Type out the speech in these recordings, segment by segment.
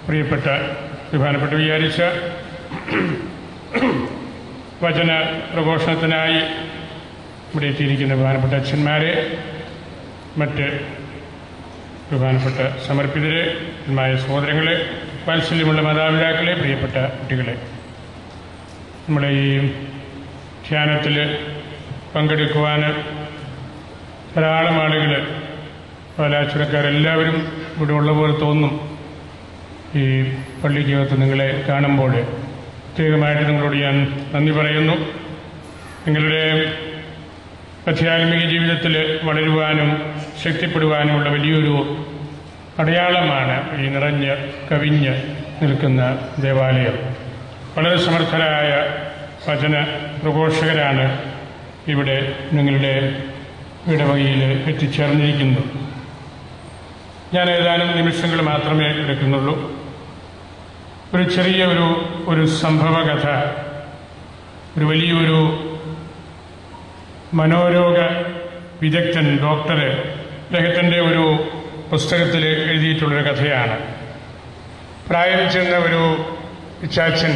പ്രിയപ്പെട്ട ബഹുമാനപ്പെട്ട വിചാരിച്ച വചന പ്രഘോഷണത്തിനായി ഇവിടെ എത്തിയിരിക്കുന്ന ബഹുമാനപ്പെട്ട അച്ഛന്മാരെ മറ്റ് ബഹുമാനപ്പെട്ട സമർപ്പിതരെ മായ സഹോദരങ്ങളെ വാത്സല്യമുള്ള മാതാപിതാക്കളെ പ്രിയപ്പെട്ട കുട്ടികളെ നമ്മുടെ ഈ ധ്യാനത്തിൽ പങ്കെടുക്കുവാൻ ധാരാളം ആളുകൾ പാലാച്ചുരക്കാരെല്ലാവരും ഇവിടെ ഉള്ള പോലെ തോന്നും ഈ പള്ളിക്കകത്ത് നിങ്ങളെ കാണുമ്പോൾ പ്രത്യേകമായിട്ട് നിങ്ങളോട് ഞാൻ നന്ദി പറയുന്നു നിങ്ങളുടെ ആധ്യാത്മിക ജീവിതത്തിൽ വളരുവാനും ശക്തിപ്പെടുവാനുമുള്ള വലിയൊരു അടയാളമാണ് ഈ നിറഞ്ഞ് കവിഞ്ഞ് നിൽക്കുന്ന ദേവാലയം വളരെ സമർത്ഥരായ വചന പ്രഘോഷകരാണ് ഇവിടെ നിങ്ങളുടെ ഇടവകയിൽ എത്തിച്ചേർന്നിരിക്കുന്നത് ഞാൻ ഏതാനും നിമിഷങ്ങൾ മാത്രമേ എടുക്കുന്നുള്ളൂ ഒരു ചെറിയ ഒരു ഒരു സംഭവകഥ ഒരു വലിയൊരു മനോരോഗ വിദഗ്ധൻ ഡോക്ടർ അദ്ദേഹത്തിൻ്റെ ഒരു പുസ്തകത്തിൽ എഴുതിയിട്ടുള്ളൊരു കഥയാണ് പ്രായം ചെന്ന ഒരു ചാച്ചൻ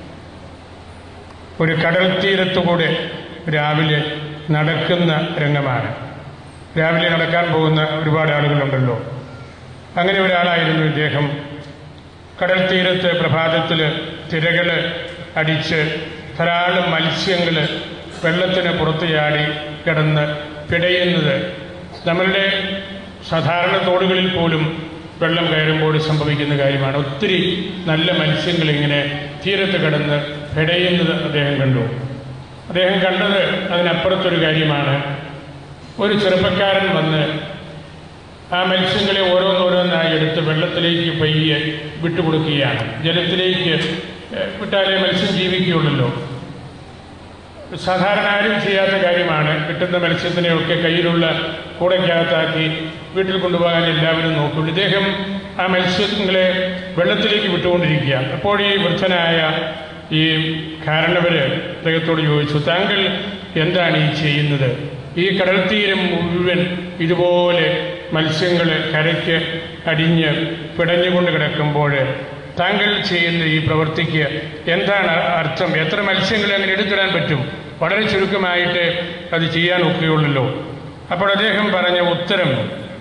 ഒരു കടൽ തീരത്തുകൂടെ രാവിലെ നടക്കുന്ന രംഗമാണ് രാവിലെ നടക്കാൻ പോകുന്ന ഒരുപാട് ആളുകളുണ്ടല്ലോ അങ്ങനെ ഒരാളായിരുന്നു ഇദ്ദേഹം കടൽ തീരത്ത് പ്രഭാതത്തിൽ തിരകൾ അടിച്ച് ധാരാളം മത്സ്യങ്ങൾ വെള്ളത്തിന് പുറത്ത് ചാടി കിടന്ന് പിടയുന്നത് നമ്മളുടെ സാധാരണ തോടുകളിൽ പോലും വെള്ളം കയറുമ്പോൾ സംഭവിക്കുന്ന കാര്യമാണ് ഒത്തിരി നല്ല മത്സ്യങ്ങൾ ഇങ്ങനെ തീരത്ത് കിടന്ന് പിടയുന്നത് അദ്ദേഹം കണ്ടു അദ്ദേഹം കണ്ടത് അതിനപ്പുറത്തൊരു കാര്യമാണ് ഒരു ചെറുപ്പക്കാരൻ വന്ന് ആ മത്സ്യങ്ങളെ ഓരോന്നോരോന്നായി എടുത്ത് വെള്ളത്തിലേക്ക് പയ്യെ വിട്ടുകൊടുക്കുകയാണ് ജലത്തിലേക്ക് വിട്ടാലേ മത്സ്യം ജീവിക്കുകയുള്ളല്ലോ സാധാരണ ആരും ചെയ്യാത്ത കാര്യമാണ് കിട്ടുന്ന മത്സ്യത്തിനെയൊക്കെ കയ്യിലുള്ള കൂടയ്ക്കകത്താക്കി വീട്ടിൽ കൊണ്ടുപോകാൻ എല്ലാവരും നോക്കുള്ളൂ ഇദ്ദേഹം ആ മത്സ്യങ്ങളെ വെള്ളത്തിലേക്ക് വിട്ടുകൊണ്ടിരിക്കുക അപ്പോൾ ഈ വൃദ്ധനായ ഈ കാരണവര് അദ്ദേഹത്തോട് ചോദിച്ചു താങ്കൾ എന്താണ് ഈ ചെയ്യുന്നത് ഈ കടൽത്തീരം മുഴുവൻ ഇതുപോലെ മത്സ്യങ്ങൾ കരയ്ക്ക് അടിഞ്ഞ് പിടഞ്ഞുകൊണ്ട് കിടക്കുമ്പോൾ താങ്കൾ ചെയ്യുന്ന ഈ പ്രവൃത്തിക്ക് എന്താണ് അർത്ഥം എത്ര മത്സ്യങ്ങൾ അങ്ങനെ എടുത്തിടാൻ പറ്റും വളരെ ചുരുക്കമായിട്ട് അത് ചെയ്യാൻ ഒക്കെയുള്ളല്ലോ അപ്പോൾ അദ്ദേഹം പറഞ്ഞ ഉത്തരം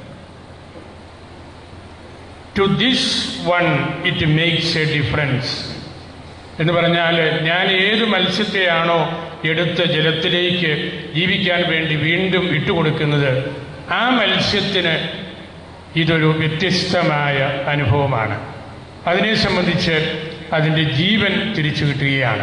to this one it makes a difference എന്ന് പറഞ്ഞാൽ ഞാൻ ഏത് മത്സ്യത്തെയാണോ എടുത്ത് ജലത്തിലേക്ക് ജീവിക്കാൻ വേണ്ടി വീണ്ടും ഇട്ടുകൊടുക്കുന്നത് ആ മത്സ്യത്തിന് ഇതൊരു വ്യത്യസ്തമായ അനുഭവമാണ് അതിനെ സംബന്ധിച്ച് അതിൻ്റെ ജീവൻ തിരിച്ചു കിട്ടുകയാണ്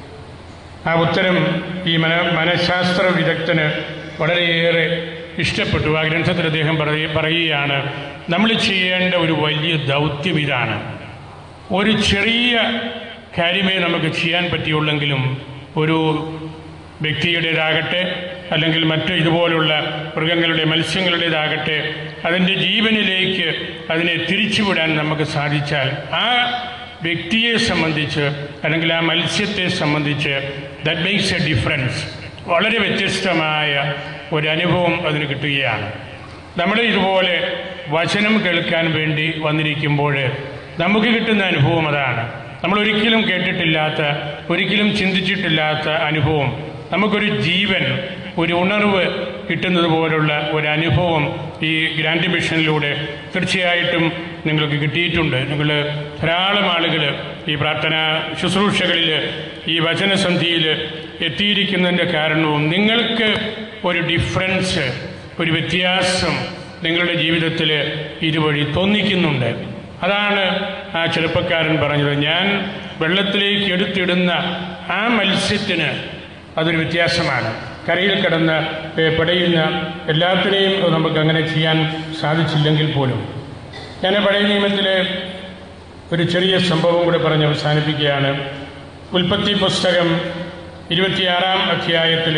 ആ ഉത്തരം ഈ മന മനഃശാസ്ത്ര വിദഗ്ധന് വളരെയേറെ ഇഷ്ടപ്പെട്ടു ആ ഗ്രന്ഥത്തിൽ അദ്ദേഹം പറയുകയാണ് നമ്മൾ ചെയ്യേണ്ട ഒരു വലിയ ദൗത്യം ഇതാണ് ഒരു ചെറിയ കാര്യമേ നമുക്ക് ചെയ്യാൻ പറ്റിയുള്ളെങ്കിലും ഒരു വ്യക്തിയുടേതാകട്ടെ അല്ലെങ്കിൽ മറ്റ് ഇതുപോലുള്ള മൃഗങ്ങളുടെ മത്സ്യങ്ങളുടേതാകട്ടെ അതിൻ്റെ ജീവനിലേക്ക് അതിനെ തിരിച്ചുവിടാൻ നമുക്ക് സാധിച്ചാൽ ആ വ്യക്തിയെ സംബന്ധിച്ച് അല്ലെങ്കിൽ ആ മത്സ്യത്തെ സംബന്ധിച്ച് ദറ്റ് മേക്സ് എ ഡിഫറൻസ് വളരെ വ്യത്യസ്തമായ ഒരു അനുഭവം അതിന് കിട്ടുകയാണ് നമ്മൾ ഇതുപോലെ വചനം കേൾക്കാൻ വേണ്ടി വന്നിരിക്കുമ്പോൾ നമുക്ക് കിട്ടുന്ന അനുഭവം അതാണ് നമ്മൾ ഒരിക്കലും കേട്ടിട്ടില്ലാത്ത ഒരിക്കലും ചിന്തിച്ചിട്ടില്ലാത്ത അനുഭവം നമുക്കൊരു ജീവൻ ഒരു ഉണർവ് കിട്ടുന്നത് പോലുള്ള ഒരു അനുഭവം ഈ ഗ്രാൻഡ് മിഷനിലൂടെ തീർച്ചയായിട്ടും നിങ്ങൾക്ക് കിട്ടിയിട്ടുണ്ട് നിങ്ങൾ ധാരാളം ആളുകൾ ഈ പ്രാർത്ഥന ശുശ്രൂഷകളിൽ ഈ വചനസന്ധിയിൽ എത്തിയിരിക്കുന്നതിൻ്റെ കാരണവും നിങ്ങൾക്ക് ഒരു ഡിഫറൻസ് ഒരു വ്യത്യാസം നിങ്ങളുടെ ജീവിതത്തിൽ ഇതുവഴി തോന്നിക്കുന്നുണ്ട് അതാണ് ആ ചെറുപ്പക്കാരൻ പറഞ്ഞത് ഞാൻ വെള്ളത്തിലേക്ക് എടുത്തിടുന്ന ആ മത്സ്യത്തിന് അതൊരു വ്യത്യാസമാണ് കരയിൽ കിടന്ന് പടയുന്ന എല്ലാത്തിനെയും നമുക്ക് അങ്ങനെ ചെയ്യാൻ സാധിച്ചില്ലെങ്കിൽ പോലും ഞാൻ പഴയ നിയമത്തിലെ ഒരു ചെറിയ സംഭവം കൂടെ പറഞ്ഞ് അവസാനിപ്പിക്കുകയാണ് ഉൽപ്പത്തി പുസ്തകം ഇരുപത്തിയാറാം അധ്യായത്തിൽ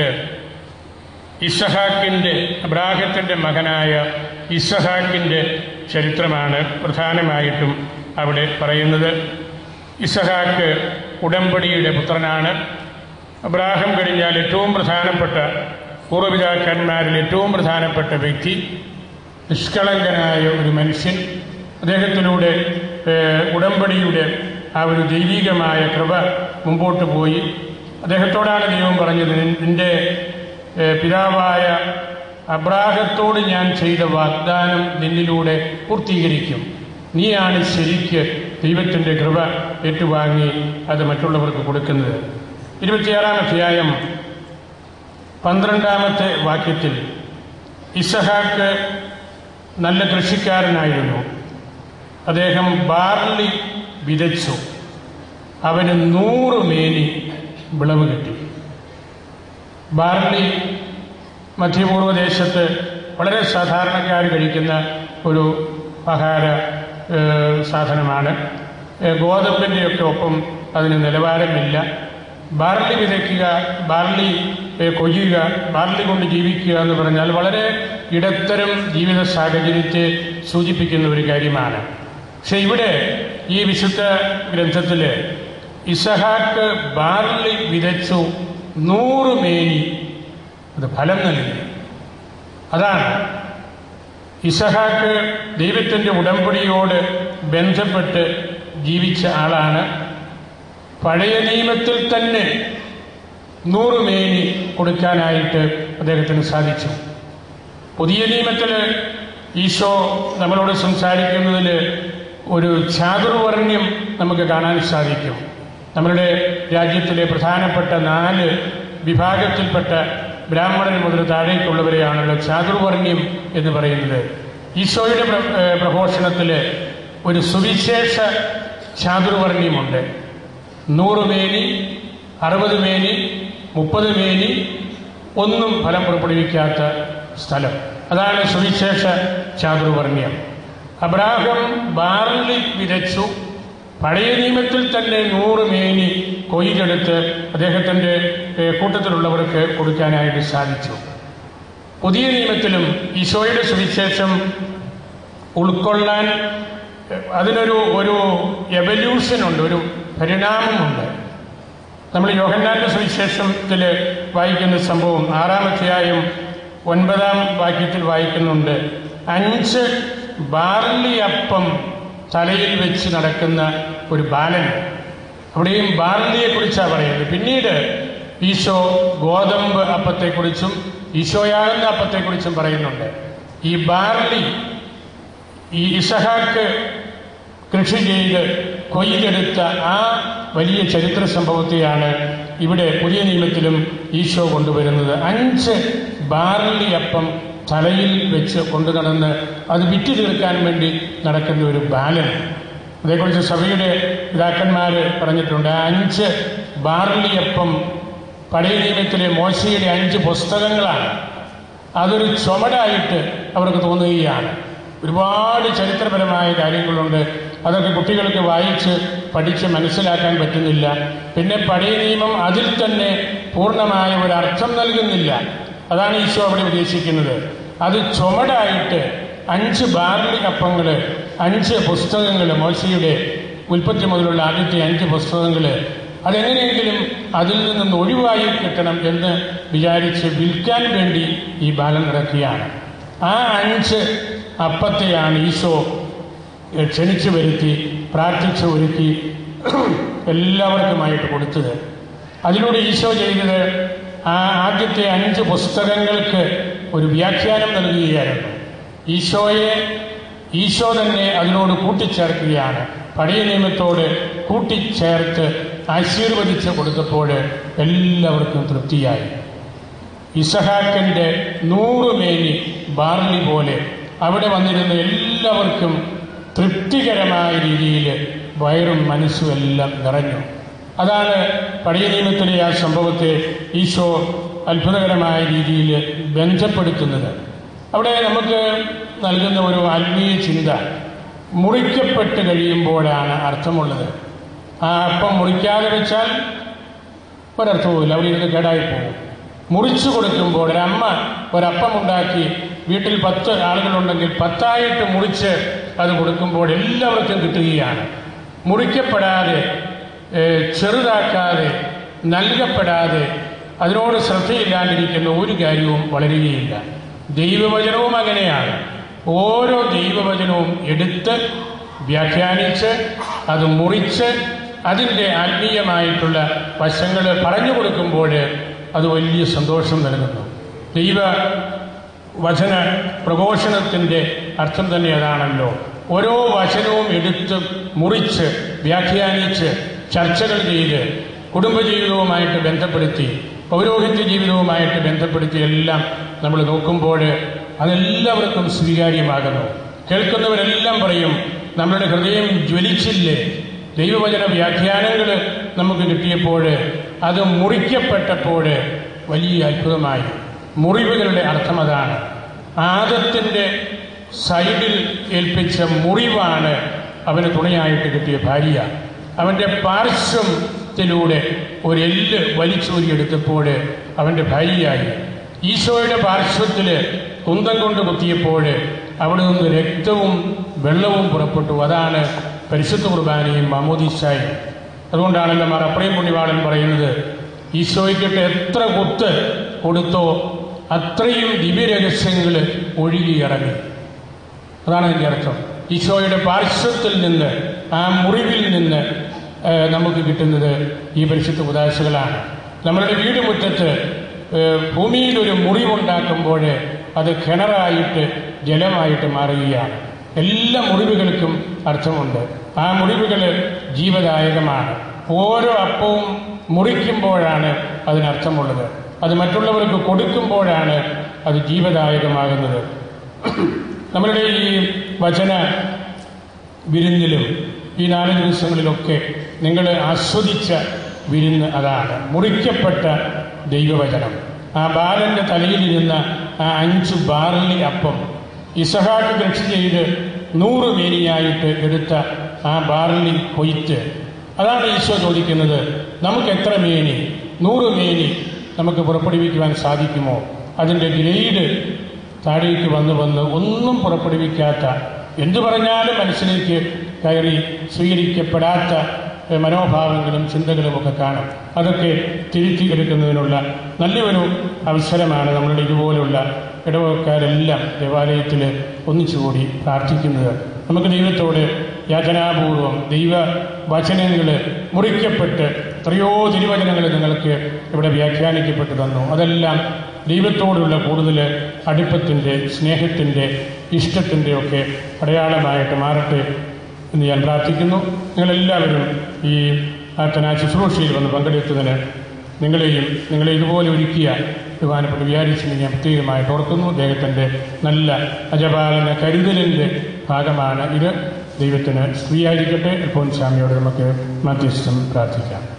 ഇസഹാക്കിൻ്റെ അബ്രാഹത്തിൻ്റെ മകനായ ഇസഹാക്കിൻ്റെ ചരിത്രമാണ് പ്രധാനമായിട്ടും അവിടെ പറയുന്നത് ഇസഹാക്ക് ഉടമ്പടിയുടെ പുത്രനാണ് അബ്രാഹം കഴിഞ്ഞാൽ ഏറ്റവും പ്രധാനപ്പെട്ട പൂർവ്വപിതാക്കന്മാരിൽ ഏറ്റവും പ്രധാനപ്പെട്ട വ്യക്തി നിഷ്കളങ്കനായ ഒരു മനുഷ്യൻ അദ്ദേഹത്തിലൂടെ ഏഹ്, ഉടമ്പടിയുടെ ആ ഒരു ദൈവികമായ കൃപ മുമ്പോട്ട് പോയി അദ്ദേഹത്തോടാണ് ദൈവം പറഞ്ഞത് "നിൻ- നിന്റെ ഏഹ്, പിതാവായ അബ്രാഹത്തോട് ഞാൻ ചെയ്ത വാഗ്ദാനം നിന്നിലൂടെ പൂർത്തീകരിക്കും നീയാണ് ശരിക്ക് ദൈവത്തിൻ്റെ കൃപ ഏറ്റുവാങ്ങി അത് മറ്റുള്ളവർക്ക് കൊടുക്കുന്നത് ഇരുപത്തിയാറാം അധ്യായം പന്ത്രണ്ടാമത്തെ വാക്യത്തിൽ ഇസഹാക്ക് നല്ല കൃഷിക്കാരനായിരുന്നു അദ്ദേഹം ബാർലി വിതച്ചു അവന് നൂറ് മേനി വിളവ് കിട്ടി ബാർലി മധ്യപൂർവ്വ ദേശത്ത് വളരെ സാധാരണക്കാർ കഴിക്കുന്ന ഒരു ആഹാര ഏഹ്, സാധനമാണ് ഏഹ്, ഗോതമ്പിൻ്റെയൊക്കെ ഒപ്പം അതിന് നിലവാരമില്ല ബാർലി വിതയ്ക്കുക ബാർലി ഏഹ്, കൊയ്യുക ബാർലി കൊണ്ട് ജീവിക്കുക എന്ന് പറഞ്ഞാൽ വളരെ ഇടത്തരം ജീവിത സാഹചര്യത്തെ സൂചിപ്പിക്കുന്ന ഒരു കാര്യമാണ് പക്ഷെ ഇവിടെ ഈ വിശുദ്ധ ഗ്രന്ഥത്തിൽ ഇസഹാക്ക് ബാർലി വിതച്ചു നൂറ് മേനി അത് ഫലം നൽകി അതാണ് ഇസഹാക്ക് ദൈവത്തിൻ്റെ ഉടമ്പടിയോട് ബന്ധപ്പെട്ട് ജീവിച്ച ആളാണ് പഴയ നിയമത്തിൽ തന്നെ നൂറ് മേനി കൊടുക്കാനായിട്ട് അദ്ദേഹത്തിന് സാധിച്ചു പുതിയ നിയമത്തിൽ ഈശോ നമ്മളോട് സംസാരിക്കുന്നതിൽ ഒരു ചാതുർവർണ്ണ്യം നമുക്ക് കാണാൻ സാധിക്കും നമ്മളുടെ രാജ്യത്തിലെ പ്രധാനപ്പെട്ട നാല് വിഭാഗത്തിൽപ്പെട്ട ബ്രാഹ്മണൻ മുതൽ താഴേക്കുള്ളവരെയാണല്ലോ ചാതുർവർണ്ണ്യം എന്ന് പറയുന്നത് ഈശോയുടെ പ്ര- ഏഹ് പ്രഘോഷണത്തിൽ ഒരു സുവിശേഷ ചാതുർവർണ്ണ്യമുണ്ട് നൂറ് മേനി അറുപത് മേനി മുപ്പത് മേനി ഒന്നും ഫലം പുറപ്പെടുവിക്കാത്ത സ്ഥലം അതാണ് സുവിശേഷ ചാതുർവർണ്ണ്യം അബ്രാഹം ബാർലി വിതച്ചു പഴയ നിയമത്തിൽ തന്നെ നൂറ് മേനി കൊയ്തെടുത്ത് അദ്ദേഹത്തിൻ്റെ ഏഹ്, കൂട്ടത്തിലുള്ളവർക്ക് കൊടുക്കാനായിട്ട് സാധിച്ചു പുതിയ നിയമത്തിലും ഈശോയുടെ സുവിശേഷം ഉൾക്കൊള്ളാൻ ഏഹ്, അതിനൊരു ഒരു എവല്യൂഷനുണ്ട് ഒരു പരിണാമമുണ്ട് നമ്മൾ യോഹന്നാന്റെ സുവിശേഷത്തിൽ വായിക്കുന്ന സംഭവം ആറാം അധ്യായം ഒൻപതാം വാക്യത്തിൽ വായിക്കുന്നുണ്ട് അഞ്ച് ബാർലി അപ്പം തലയിൽ വെച്ച് നടക്കുന്ന ഒരു ബാലൻ അവിടെയും ബാർലിയെക്കുറിച്ചാണ് പറയുന്നത് പിന്നീട് ഈശോ ഗോതമ്പ് അപ്പത്തെക്കുറിച്ചും ഈശോയാകുന്ന അപ്പത്തെക്കുറിച്ചും പറയുന്നുണ്ട് ഈ ബാർലി ഈ ഇസഹാക്ക് കൃഷി ചെയ്ത് കൊയ്തെടുത്ത ആ വലിയ ചരിത്ര സംഭവത്തെയാണ് ഇവിടെ പുതിയ നിയമത്തിലും ഈശോ കൊണ്ടുവരുന്നത് അഞ്ച് ബാർലി അപ്പം തലയിൽ വെച്ച് കൊണ്ടു നടന്ന് അത് വിറ്റ് തീർക്കാൻ വേണ്ടി നടക്കുന്ന ഒരു ബാലൻ അതേക്കുറിച്ച് സഭയുടെ പിതാക്കന്മാർ പറഞ്ഞിട്ടുണ്ട് ആ അഞ്ച് ബാർലി അപ്പം പഴയ നിയമത്തിലെ മോശയുടെ അഞ്ച് പുസ്തകങ്ങളാണ് അതൊരു ചുമടായിട്ട് അവർക്ക് തോന്നുകയാണ് ഒരുപാട് ചരിത്രപരമായ കാര്യങ്ങളുണ്ട് അതൊക്കെ കുട്ടികൾക്ക് വായിച്ച് പഠിച്ച് മനസ്സിലാക്കാൻ പറ്റുന്നില്ല പിന്നെ പഴയ നിയമം അതിൽ തന്നെ പൂർണ്ണമായ ഒരു അർത്ഥം നൽകുന്നില്ല അതാണ് ഈശോ അവിടെ ഉദ്ദേശിക്കുന്നത് അത് ചുമടായിട്ട് അഞ്ച് ബാർലി കപ്പങ്ങൾ അഞ്ച് പുസ്തകങ്ങൾ മോശയുടെ ഉൽപ്പത്തി മുതലുള്ള ആദ്യത്തെ അഞ്ച് പുസ്തകങ്ങൾ അതെങ്ങനെയെങ്കിലും അതിൽ നിന്നും ഒഴിവായി കിട്ടണം എന്ന് വിചാരിച്ച് വിൽക്കാൻ വേണ്ടി ഈ ബാലൻ നടക്കുകയാണ് ആ അഞ്ച് അപ്പത്തെയാണ് ഈശോ ക്ഷണിച്ചു വരുത്തി പ്രാർത്ഥിച്ച് ഒരുക്കി എല്ലാവർക്കുമായിട്ട് കൊടുത്തത് അതിലൂടെ ഈശോ ചെയ്തത് ആ ആദ്യത്തെ അഞ്ച് പുസ്തകങ്ങൾക്ക് ഒരു വ്യാഖ്യാനം നൽകുകയായിരുന്നു ഈശോയെ ഈശോ തന്നെ അതിനോട് കൂട്ടിച്ചേർക്കുകയാണ് പഴയ നിയമത്തോട് കൂട്ടിച്ചേർത്ത് ആശീർവദിച്ച് കൊടുത്തപ്പോൾ എല്ലാവർക്കും തൃപ്തിയായി ഇസഹാക്കിൻ്റെ നൂറ് മേനി ബാർലി പോലെ അവിടെ വന്നിരുന്ന എല്ലാവർക്കും തൃപ്തികരമായ രീതിയിൽ വയറും മനസ്സും എല്ലാം നിറഞ്ഞു അതാണ് പഴയ നിയമത്തിലെ ആ സംഭവത്തെ ഈശോ അത്ഭുതകരമായ രീതിയിൽ ബന്ധപ്പെടുത്തുന്നത് അവിടെ നമുക്ക് നൽകുന്ന ഒരു ആത്മീയ ചിന്ത മുറിക്കപ്പെട്ട് കഴിയുമ്പോഴാണ് അർത്ഥമുള്ളത് ആ അപ്പം മുറിക്കാതെ വെച്ചാൽ ഒരർത്ഥവുമില്ല അവിടെ ഇരുന്ന് കേടായി പോകും മുറിച്ചു കൊടുക്കുമ്പോൾ ഒരമ്മ ഒരപ്പം ഉണ്ടാക്കി വീട്ടിൽ പത്ത് ആളുകളുണ്ടെങ്കിൽ പത്തായിട്ട് മുറിച്ച് അത് കൊടുക്കുമ്പോൾ എല്ലാവർക്കും കിട്ടുകയാണ് മുറിക്കപ്പെടാതെ ഏഹ്, ചെറുതാക്കാതെ നൽകപ്പെടാതെ അതിനോട് ശ്രദ്ധയില്ലാണ്ടിരിക്കുന്ന ഒരു കാര്യവും വളരുകയില്ല ദൈവവചനവും അങ്ങനെയാണ് ഓരോ ദൈവവചനവും എടുത്ത് വ്യാഖ്യാനിച്ച് അത് മുറിച്ച് അതിൻ്റെ ആത്മീയമായിട്ടുള്ള വശങ്ങൾ പറഞ്ഞു കൊടുക്കുമ്പോൾ അത് വലിയ സന്തോഷം നൽകുന്നു ദൈവ വചന പ്രഘോഷണത്തിൻ്റെ അർത്ഥം തന്നെ അതാണല്ലോ ഓരോ വചനവും എടുത്ത് മുറിച്ച് വ്യാഖ്യാനിച്ച് ചർച്ചകൾ ചെയ്ത് കുടുംബജീവിതവുമായിട്ട് ബന്ധപ്പെടുത്തി പൗരോഹിത്യ ജീവിതവുമായിട്ട് ബന്ധപ്പെടുത്തി എല്ലാം നമ്മൾ നോക്കുമ്പോൾ അതെല്ലാവർക്കും സ്വീകാര്യമാകുന്നു കേൾക്കുന്നവരെല്ലാം പറയും നമ്മളുടെ ഹൃദയം ജ്വലിച്ചില്ലേ ദൈവവചന വ്യാഖ്യാനങ്ങൾ നമുക്ക് കിട്ടിയപ്പോൾ അത് മുറിക്കപ്പെട്ടപ്പോൾ വലിയ അത്ഭുതമായി മുറിവുകളുടെ അർത്ഥം അതാണ് ആദത്തിൻ്റെ സൈഡിൽ ഏൽപ്പിച്ച മുറിവാണ് അവന് തുണയായിട്ട് കിട്ടിയ ഭാര്യ അവൻ്റെ പാർശ്വത്തിലൂടെ ഒരു എല്ല് വലിച്ചൂരിയെടുത്തപ്പോൾ അവൻ്റെ ഭാര്യയായി ഈശോയുടെ പാർശ്വത്തിൽ കുന്തം കൊണ്ട് കുത്തിയപ്പോൾ അവിടെ നിന്ന് രക്തവും വെള്ളവും പുറപ്പെട്ടു അതാണ് പരിശുദ്ധ കുർബാനയും മാമോദീസായും അതുകൊണ്ടാണല്ലോ മാർ അപ്രയും പുണ്യവാളൻ പറയുന്നത് ഈശോയ്ക്കിട്ട് എത്ര കുത്ത് കൊടുത്തോ അത്രയും ദിവ്യരഹസ്യങ്ങൾ ഒഴുകിയിറങ്ങി അതാണ് അതിൻ്റെ അർത്ഥം ഈശോയുടെ പാർശ്വത്തിൽ നിന്ന് ആ മുറിവിൽ നിന്ന് ഏഹ്, നമുക്ക് കിട്ടുന്നത് ഈ പരിശുദ്ധ ഉദാശകളാണ് നമ്മളുടെ വീട് മുറ്റത്ത് ഏഹ്, ഭൂമിയിൽ ഒരു മുറിവുണ്ടാക്കുമ്പോൾ അത് കിണറായിട്ട് ജലമായിട്ട് മാറുകയാണ് എല്ലാ മുറിവുകൾക്കും അർത്ഥമുണ്ട് ആ മുറിവുകൾ ജീവദായകമാണ് ഓരോ അപ്പവും മുറിക്കുമ്പോഴാണ് അതിനർത്ഥമുള്ളത് അത് മറ്റുള്ളവർക്ക് കൊടുക്കുമ്പോഴാണ് അത് ജീവദായകമാകുന്നത് നമ്മളുടെ ഈ വചന വിരുന്നിലും ഈ നാല് ദിവസങ്ങളിലൊക്കെ നിങ്ങൾ ആസ്വദിച്ച വിരുന്ന് അതാണ് മുറിക്കപ്പെട്ട ദൈവവചനം ആ ബാലന്റെ തലയിലിരുന്ന ആ അഞ്ച് ബാർലി അപ്പം ഇസഹാക്ക് കൃഷി ചെയ്ത് നൂറ് മേനിയായിട്ട് എടുത്ത ആ ബാർലി കൊയ്ത്ത് അതാണ് ഈശോ ചോദിക്കുന്നത് നമുക്ക് എത്ര മേനി നൂറ് മേനി നമുക്ക് പുറപ്പെടുവിക്കുവാൻ സാധിക്കുമോ അതിൻ്റെ ഗ്രേഡ് താഴേക്ക് വന്ന് വന്ന് ഒന്നും പുറപ്പെടുവിക്കാത്ത എന്തു പറഞ്ഞാലും മനസ്സിലേക്ക് കയറി സ്വീകരിക്കപ്പെടാത്ത ഏഹ്, മനോഭാവങ്ങളും ചിന്തകളും ഒക്കെ കാണും അതൊക്കെ തിരുത്തി എടുക്കുന്നതിനുള്ള നല്ലൊരു അവസരമാണ് നമ്മളുടെ ഇതുപോലുള്ള ഇടവക്കാരെല്ലാം ദേവാലയത്തിൽ ഒന്നിച്ചുകൂടി പ്രാർത്ഥിക്കുന്നത് നമുക്ക് ദൈവത്തോട് യാചനാപൂർവം ദൈവ വചനങ്ങൾ മുറിക്കപ്പെട്ട് എത്രയോ തിരുവചനങ്ങൾ നിങ്ങൾക്ക് ഇവിടെ വ്യാഖ്യാനിക്കപ്പെട്ടു തന്നു അതെല്ലാം ദൈവത്തോടുള്ള കൂടുതൽ അടുപ്പത്തിൻ്റെ സ്നേഹത്തിൻ്റെ ഇഷ്ടത്തിൻ്റെ ഒക്കെ അടയാളമായിട്ട് മാറട്ടെ എന്ന് ഞാൻ പ്രാർത്ഥിക്കുന്നു നിങ്ങളെല്ലാവരും ഈ പ്രാർത്ഥനാ ശുശ്രൂഷയിൽ വന്ന് പങ്കെടുത്തതിന് നിങ്ങളെയും നിങ്ങളെ ഇതുപോലെ ഒരുക്കിയ ബഹുമാനപ്പെട്ട വിചാരിച്ചിന് ഞാൻ പ്രത്യേകമായിട്ട് ഓർക്കുന്നു അദ്ദേഹത്തിൻ്റെ നല്ല അജപാലന കരുതലിൻ്റെ ഭാഗമാണ് ഇത് ദൈവത്തിന് സ്ത്രീയായിരിക്കട്ടെ അൽഫോൻസാമിയോട് നമുക്ക് മധ്യസ്ഥം പ്രാർത്ഥിക്കാം